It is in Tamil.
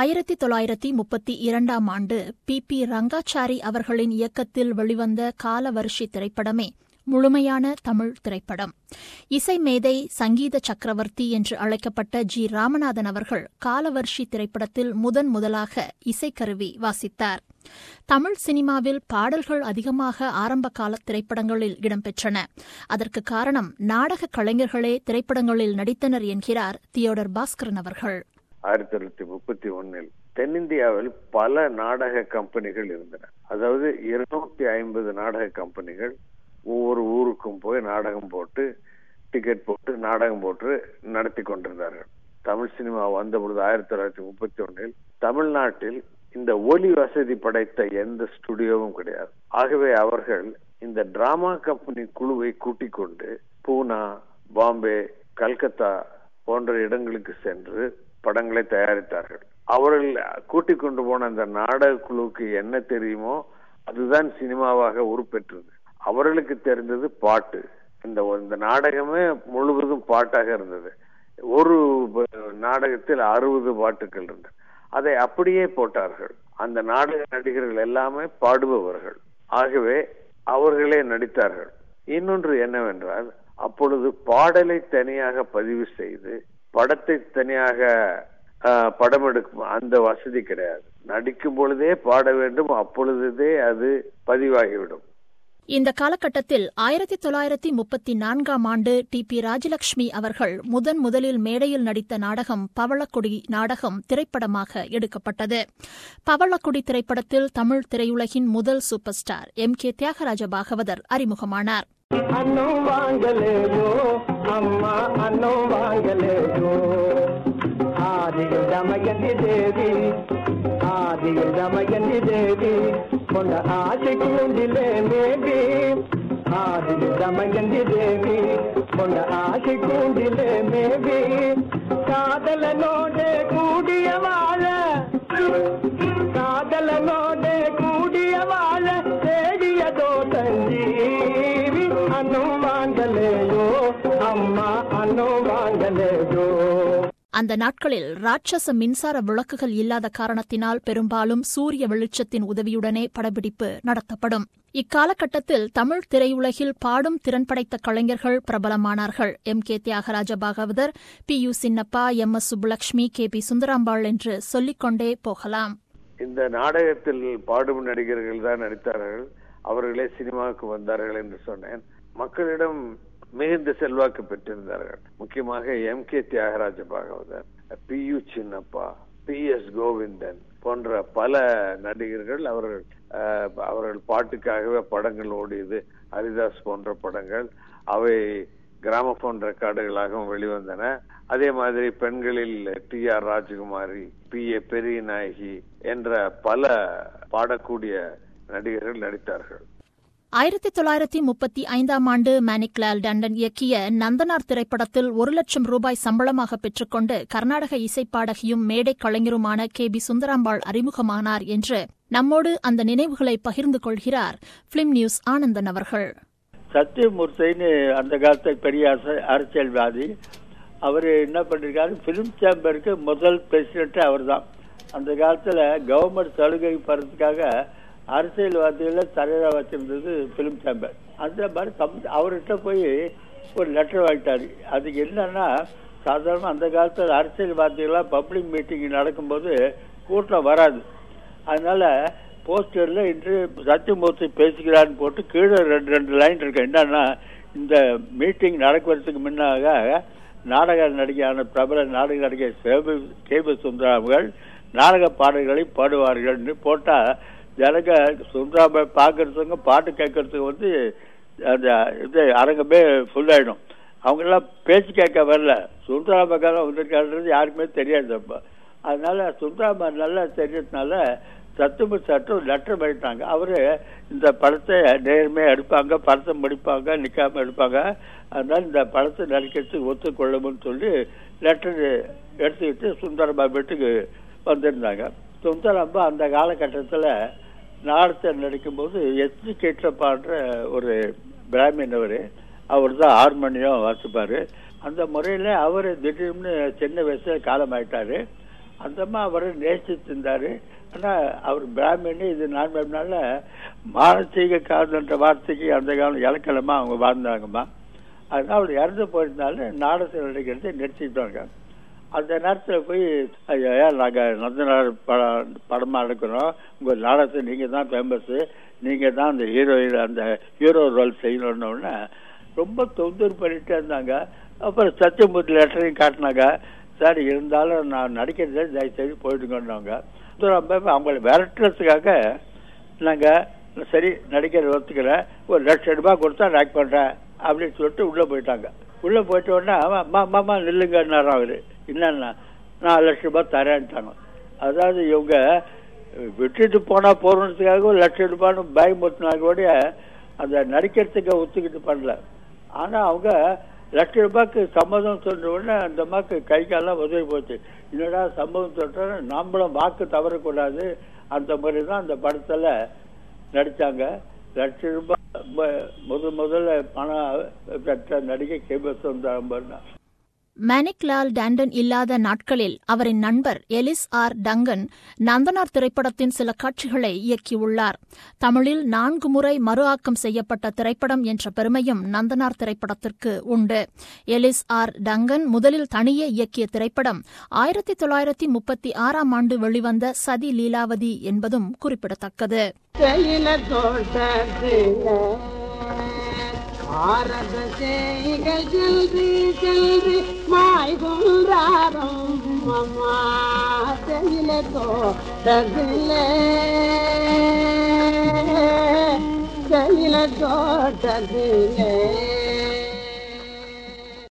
ஆயிரத்தி தொள்ளாயிரத்தி முப்பத்தி இரண்டாம் ஆண்டு பி பி ரங்காச்சாரி அவர்களின் இயக்கத்தில் வெளிவந்த காலவர்ஷி திரைப்படமே முழுமையான தமிழ் திரைப்படம் இசை மேதை சங்கீத சக்கரவர்த்தி என்று அழைக்கப்பட்ட ஜி ராமநாதன் அவர்கள் காலவர்ஷி திரைப்படத்தில் முதன் முதலாக இசைக்கருவி வாசித்தார் தமிழ் சினிமாவில் பாடல்கள் அதிகமாக ஆரம்ப கால திரைப்படங்களில் இடம்பெற்றன அதற்கு காரணம் நாடக கலைஞர்களே திரைப்படங்களில் நடித்தனர் என்கிறார் தியோடர் பாஸ்கரன் அவர்கள் ஆயிரத்தி தொள்ளாயிரத்தி முப்பத்தி ஒன்னில் தென்னிந்தியாவில் பல நாடக கம்பெனிகள் இருந்தன அதாவது இருநூத்தி ஐம்பது நாடக கம்பெனிகள் ஒவ்வொரு ஊருக்கும் போய் நாடகம் போட்டு டிக்கெட் போட்டு நாடகம் போட்டு நடத்தி கொண்டிருந்தார்கள் தமிழ் சினிமா வந்த பொழுது ஆயிரத்தி தொள்ளாயிரத்தி முப்பத்தி ஒன்னில் தமிழ்நாட்டில் இந்த ஒலி வசதி படைத்த எந்த ஸ்டுடியோவும் கிடையாது ஆகவே அவர்கள் இந்த டிராமா கம்பெனி குழுவை கூட்டிக் கொண்டு பூனா பாம்பே கல்கத்தா போன்ற இடங்களுக்கு சென்று படங்களை தயாரித்தார்கள் அவர்கள் கூட்டிக் கொண்டு போன அந்த நாடக குழுவுக்கு என்ன தெரியுமோ அதுதான் சினிமாவாக உருப்பெற்றது அவர்களுக்கு தெரிந்தது பாட்டு இந்த இந்த நாடகமே முழுவதும் பாட்டாக இருந்தது ஒரு நாடகத்தில் அறுபது பாட்டுகள் இருந்தது அதை அப்படியே போட்டார்கள் அந்த நாடக நடிகர்கள் எல்லாமே பாடுபவர்கள் ஆகவே அவர்களே நடித்தார்கள் இன்னொன்று என்னவென்றால் அப்பொழுது பாடலை தனியாக பதிவு செய்து படத்தை தனியாக படம் எடுக்கும் அந்த வசதி கிடையாது நடிக்கும் பொழுதே பாட வேண்டும் அப்பொழுதே அது பதிவாகிவிடும் இந்த காலகட்டத்தில் ஆயிரத்தி தொள்ளாயிரத்தி முப்பத்தி நான்காம் ஆண்டு டி பி ராஜலட்சுமி அவர்கள் முதன் முதலில் மேடையில் நடித்த நாடகம் பவளக்குடி நாடகம் திரைப்படமாக எடுக்கப்பட்டது பவளக்குடி திரைப்படத்தில் தமிழ் திரையுலகின் முதல் super star M K Thyagaraja Bhagavathar அறிமுகமானார் அன்னம் வாங்கலேயோ அம்மா அன்னம் வாங்கலேயோ ஆதியில் தமயந்தி தேவி ஆதியில் தமயந்தி தேவி கொண்ட ஆசை கூண்டிலே மேவி ஆதியில் தமயந்தி தேவி கொண்ட ஆசை கூண்டிலே மேவி காதலனோட கூடிய வாழ காதலனோட கூடிய வாழ தேடியதோ தஞ்சீவி அன்னும் வாங்கலேயோ அம்மா அன்னும் வாங்கலேயோ அந்த நாட்களில் ராட்சச மின்சார விளக்குகள் இல்லாத காரணத்தினால் பெரும்பாலும் சூரிய வெளிச்சத்தின் உதவியுடனே படப்பிடிப்பு நடத்தப்படும் இக்காலகட்டத்தில் தமிழ் திரையுலகில் பாடும் திறன் படைத்த கலைஞர்கள் பிரபலமானார்கள் M K Thyagaraja Bhagavathar P U Chinnappa M S Subbulakshmi K B Sundarambal என்று சொல்லிக்கொண்டே போகலாம் இந்த நாடகத்தில் பாடும் நடிகர்கள் தான் நடித்தார்கள் அவர்களே சினிமாவுக்கு வந்தார்கள் என்று சொன்னேன் மக்களிடம் மிகுந்த செல்வாக்கு பெற்றிருந்தார்கள் முக்கியமாக M K Thyagaraja Bhagavathar P U Chinnappa P S Govindan போன்ற பல நடிகர்கள் அவர்கள் அவர்கள் பாட்டுக்காகவே படங்கள் ஓடியது ஹரிதாஸ் போன்ற படங்கள் அவை கிராமபோன் ரெக்கார்டுகளாகவும் வெளிவந்தன அதே மாதிரி பெண்களில் T R Rajakumari P A Periyanayaki என்ற பல பாடக்கூடிய நடிகர்கள் நடித்தார்கள் ஆயிரத்தி தொள்ளாயிரத்தி முப்பத்தி ஐந்தாம் ஆண்டு மேனிக்லால் டண்டன் இயக்கிய நந்தனார் திரைப்படத்தில் ஒரு லட்சம் ரூபாய் சம்பளமாக பெற்றுக்கொண்டு கர்நாடக இசைப்பாடகியும் மேடை கலைஞருமான கே பி சுந்தராம்பாள் அறிமுகமானார் என்று நம்மோடு அந்த நினைவுகளை பகிர்ந்து கொள்கிறார் பிலிம் நியூஸ் ஆனந்தன் அவர்கள் சத்தியமூர்த்தின்னு அந்த காலத்து பெரிய அரசியல்வாதி அவர் என்ன பண்ணிருக்காரு பிலிம் சேம்பருக்கு முதல் பிரசிடென்ட் அவர் தான் அந்த காலத்துல கவர்மெண்ட் சலுகை பெறதுக்காக அரசியல்வாதிகளை தலைவராக வச்சிருந்தது பிலிம் சேம்பர் அந்த மாதிரி தம் அவர்கிட்ட போய் ஒரு லெட்டர் வாங்கிட்டாரு அதுக்கு என்னன்னா சாதாரண அந்த காலத்தில் அரசியல்வாதிகளாம் பப்ளிக் மீட்டிங் நடக்கும்போது கூட்டம் வராது அதனால போஸ்டர்ல இன்று சத்தியமூர்த்தி பேசுகிறான்னு போட்டு கீழே ரெண்டு ரெண்டு லைன் இருக்கு என்னன்னா இந்த மீட்டிங் நடக்கிறதுக்கு முன்னாக நாடக நடிகையான பிரபல நாடக நடிகை சேபு கேபி சுந்தராமர்கள் நாடக பாடல்களை பாடுவார்கள்னு போட்டா ஜனங்க சுந்தராம பாக்குறதுக்கு பாட்டு கேட்கறதுக்கு வந்து அந்த இது அரங்கமே ஃபுல் ஆயிடும் அவங்க எல்லாம் பேச்சு கேட்க வரல சுந்தராமக்காரன் வந்திருக்காருன்றது யாருக்குமே தெரியாது அப்ப அதனால சுந்தராம நல்லா தெரியறதுனால சத்தும சட்டம் லெட்டர் பண்ணிட்டாங்க அவரு இந்த படத்தை நேர்மையா எடுப்பாங்க படத்தை முடிப்பாங்க நிக்காம எடுப்பாங்க அதனால இந்த படத்தை நடிக்கிறதுக்கு ஒத்துக்கொள்ளணும்னு சொல்லி லெட்டர் எடுத்துக்கிட்டு சுந்தரமா வீட்டுக்கு வந்திருந்தாங்க சுந்தரம்பா அந்த காலகட்டத்தில் நாடத்தை நடிக்கும்போது எஸ்டி கேட்டப்பான்ற ஒரு பிராமின் அவர் அவர் தான் ஹார்மோனியம் வாசிப்பாரு அந்த முறையில் அவர் திடீர்னு சின்ன வயசுல காலமாயிட்டாரு அந்த அம்மா அவரை நேசித்திருந்தாரு ஆனா அவர் பிராமணி இது நான் பிராமணால மானசீக காதல்ன்ற வார்த்தைக்கு அந்த காலம் இலக்கணமா அவங்க வாழ்ந்தாங்கம்மா அதனால அவர் இறந்து போயிருந்தாலும் நாடகத்தில் நடிக்கிறதை நிறுத்திட்டாங்க அந்த நேரத்தில் போய் ஐயா நாங்கள் நந்தனார் படம் படமாக எடுக்கிறோம் உங்கள் நாடகத்தை நீங்கள் தான் ஃபேமஸ்ஸு நீங்கள் தான் அந்த ஹீரோயின் அந்த ஹீரோ ரோல் செய்யணுன்னொன்னே ரொம்ப தொந்தரவு பண்ணிட்டே இருந்தாங்க அப்புறம் சத்தியமூர்த்தி லெட்டரையும் காட்டினாங்க சார் இருந்தாலும் நான் நடிக்கிறதே தயவு செய்து போயிட்டுங்கன்னாங்க அவங்கள விரட்டுறதுக்காக நாங்கள் சரி நடிக்கிற ஒத்துக்கிறேன் ஒரு லட்சம் ரூபாய் கொடுத்தா நான் பண்ணுறேன் அப்படின்னு சொல்லிட்டு உள்ளே போயிட்டாங்க உள்ளே போயிட்ட உடனே அம்மா மாமா நில்லுங்கன்னாரு அவரு என்னன்னா நாலு லட்சம் ரூபாய் தரேன்ட்டாங்க அதாவது இவங்க விட்டுட்டு போனா போறதுக்காக ஒரு லட்சம் ரூபாய்னு பயமுறுத்தினா கூட அந்த நடிக்கிறதுக்கு ஒத்துக்கிட்டு பண்ணல ஆனா அவங்க லட்ச ரூபாய்க்கு சம்மதம் சொன்ன உடனே அந்த அம்மாக்கு கை காலெல்லாம் உதவி போச்சு என்னடா சம்மதம் சொல்ற நாமளும் வாக்கு தவறக்கூடாது அந்த மாதிரி தான் அந்த படத்துல நடிச்சாங்க லட்ச ரூபாய் முதல் முதல்ல பணம் பெற்ற நடிகை கேபசுந்தரம் மேனிக்லால் டாண்டன் இல்லாத நாட்களில் அவரின் நண்பர் எலிஸ் ஆர் டங்கன் நந்தனார் திரைப்படத்தின் சில காட்சிகளை இயக்கியுள்ளார் தமிழில் நான்கு முறை மறு ஆக்கம் செய்யப்பட்ட திரைப்படம் என்ற பெருமையும் நந்தனார் திரைப்படத்திற்கு உண்டு எலிஸ் ஆர் டங்கன் முதலில் தனியே இயக்கிய திரைப்படம் ஆயிரத்தி தொள்ளாயிரத்தி முப்பத்தி ஆறாம் ஆண்டு வெளிவந்த சதி லீலாவதி என்பதும் குறிப்பிடத்தக்கது பாரத செய்கள் செல்வி செல்வி மாய்குன்றாரம் அம்மா செல்ல தோட்டதில்லே செல்ல தோட்டதில்லே